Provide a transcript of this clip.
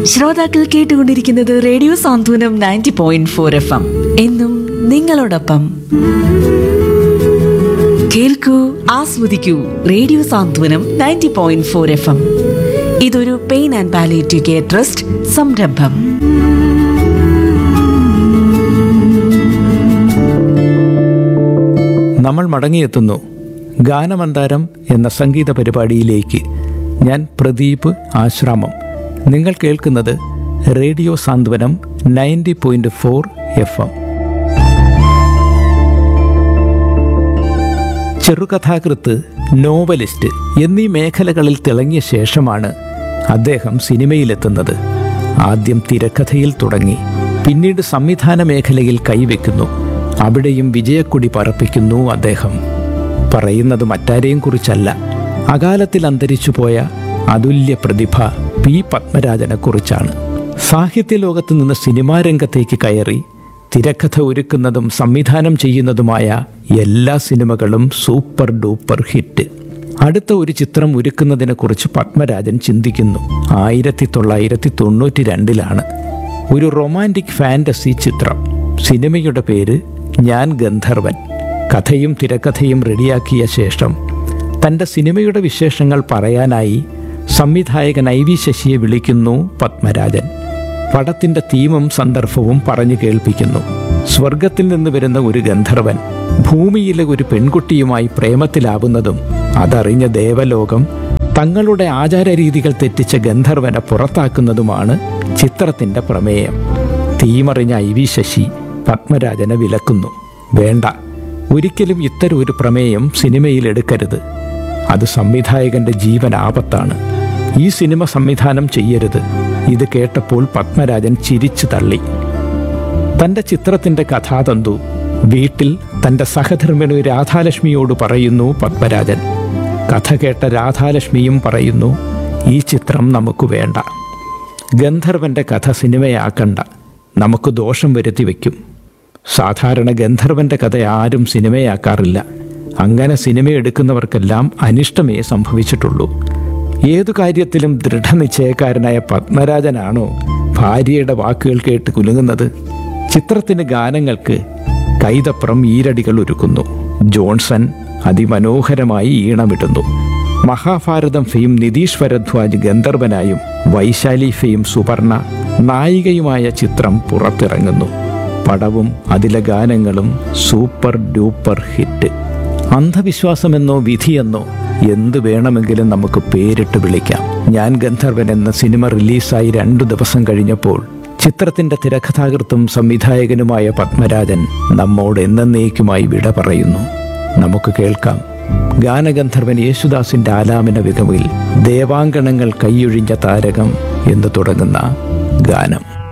ശ്രോതാക്കൾ കേട്ടുകൊണ്ടിരിക്കുന്നത് radio Santhwanam ninety point four F M എന്നും നിങ്ങളോടൊപ്പം കേൾക്കൂ ആസ്വദിക്കൂ radio Santhwanam ninety point four F M ഇതൊരു pain and palliative care trust സംരംഭം നമ്മൾ മടങ്ങിയെത്തുന്നു ഗാനമന്താരം എന്ന സംഗീത പരിപാടിയിലേക്ക് ഞാൻ പ്രദീപ് ആശ്രാമം നിങ്ങൾ കേൾക്കുന്നത് radio Santhwanam ninety point four F M ചെറുകഥാകൃത്ത് നോവലിസ്റ്റ് എന്നീ മേഖലകളിൽ തിളങ്ങിയ ശേഷമാണ് അദ്ദേഹം സിനിമയിലെത്തുന്നത് ആദ്യം തിരക്കഥയിൽ തുടങ്ങി പിന്നീട് സംവിധാന മേഖലയിൽ കൈവെക്കുന്നു അവിടെയും വിജയക്കൊടി പറപ്പിക്കുന്നു അദ്ദേഹം പറയുന്നത് മറ്റാരെയും കുറിച്ചല്ല അകാലത്തിൽ അന്തരിച്ചുപോയ അതുല്യ പ്രതിഭ പി പത്മരാജനെ കുറിച്ചാണ് സാഹിത്യ ലോകത്ത് നിന്ന് സിനിമാ രംഗത്തേക്ക് കയറി തിരക്കഥ ഒരുക്കുന്നതും സംവിധാനം ചെയ്യുന്നതുമായ എല്ലാ സിനിമകളും സൂപ്പർ ഡൂപ്പർ ഹിറ്റ് അടുത്ത ഒരു ചിത്രം ഒരുക്കുന്നതിനെക്കുറിച്ച് പത്മരാജൻ ചിന്തിക്കുന്നു ആയിരത്തി തൊള്ളായിരത്തി തൊണ്ണൂറ്റി രണ്ടിലാണ് ഒരു റൊമാൻറ്റിക് ഫാൻറ്റസി ചിത്രം സിനിമയുടെ പേര് ഞാൻ ഗന്ധർവൻ കഥയും തിരക്കഥയും റെഡിയാക്കിയ ശേഷം തൻ്റെ സിനിമയുടെ വിശേഷങ്ങൾ പറയാനായി സംവിധായകൻ ഐ വി ശശിയെ വിളിക്കുന്നു പത്മരാജൻ പടത്തിന്റെ തീമും സന്ദർഭവും പറഞ്ഞു കേൾപ്പിക്കുന്നു സ്വർഗത്തിൽ നിന്ന് വരുന്ന ഒരു ഗന്ധർവൻ ഭൂമിയിലെ ഒരു പെൺകുട്ടിയുമായി പ്രേമത്തിലാവുന്നതും അതറിഞ്ഞ ദേവലോകം തങ്ങളുടെ ആചാരരീതികൾ തെറ്റിച്ച ഗന്ധർവനെ പുറത്താക്കുന്നതുമാണ് ചിത്രത്തിന്റെ പ്രമേയം തീമറിഞ്ഞ ഐ വി ശശി പത്മരാജനെ വിലക്കുന്നു വേണ്ട ഒരിക്കലും ഇത്തരം ഒരു പ്രമേയം സിനിമയിൽ എടുക്കരുത് അത് സംവിധായകന്റെ ജീവൻ ആപത്താണ് ഈ സിനിമ സംവിധാനം ചെയ്യരുത് ഇത് കേട്ടപ്പോൾ പത്മരാജൻ ചിരിച്ചു തള്ളി തന്റെ ചിത്രത്തിന്റെ കഥാതന്തു വീട്ടിൽ തന്റെ സഹധർമ്മിണി രാധാലക്ഷ്മിയോട് പറയുന്നു പത്മരാജൻ കഥ കേട്ട രാധാലക്ഷ്മിയും പറയുന്നു ഈ ചിത്രം നമുക്ക് വേണ്ട ഗന്ധർവന്റെ കഥ സിനിമയാക്കണ്ട നമുക്ക് ദോഷം വരുത്തി വയ്ക്കും സാധാരണ ഗന്ധർവന്റെ കഥ ആരും സിനിമയാക്കാറില്ല അങ്ങനെ സിനിമ എടുക്കുന്നവർക്കെല്ലാം അനിഷ്ടമേ സംഭവിച്ചിട്ടുള്ളൂ ഏതു കാര്യത്തിലും ദൃഢനിശ്ചയക്കാരനായ പത്മരാജനാണോ ഭാര്യയുടെ വാക്കുകൾ കേട്ട് കുലുങ്ങുന്നത് ചിത്രത്തിന് ഗാനങ്ങൾക്ക് കൈതപ്രം ഈരടികൾ ഒരുക്കുന്നു ജോൺസൺ അതിമനോഹരമായി ഈണമിടുന്നു മഹാഭാരതം ഫെയിം നിതീഷ് ഭരദ്വാജ് ഗന്ധർവനായും വൈശാലി ഫെയിം സുവർണ നായികയുമായ ചിത്രം പുറത്തിറങ്ങുന്നു പടവും അതിലെ ഗാനങ്ങളും സൂപ്പർ ഡൂപ്പർ ഹിറ്റ് അന്ധവിശ്വാസമെന്നോ വിധിയെന്നോ എന്ത് വേണമെങ്കിലും നമുക്ക് പേരിട്ട് വിളിക്കാം ഞാൻ ഗന്ധർവൻ എന്ന സിനിമ റിലീസായി രണ്ടു ദിവസം കഴിഞ്ഞപ്പോൾ ചിത്രത്തിന്റെ തിരക്കഥാകൃത്തും സംവിധായകനുമായ പത്മരാജൻ നമ്മോട് എന്നേക്കുമായി വിട പറയുന്നു നമുക്ക് കേൾക്കാം ഗാനഗന്ധർവൻ യേശുദാസിന്റെ ആലാപന മികവിൽ ദേവാങ്കണങ്ങൾ കൈയൊഴിഞ്ഞ താരകം എന്ന് തുടങ്ങുന്ന ഗാനം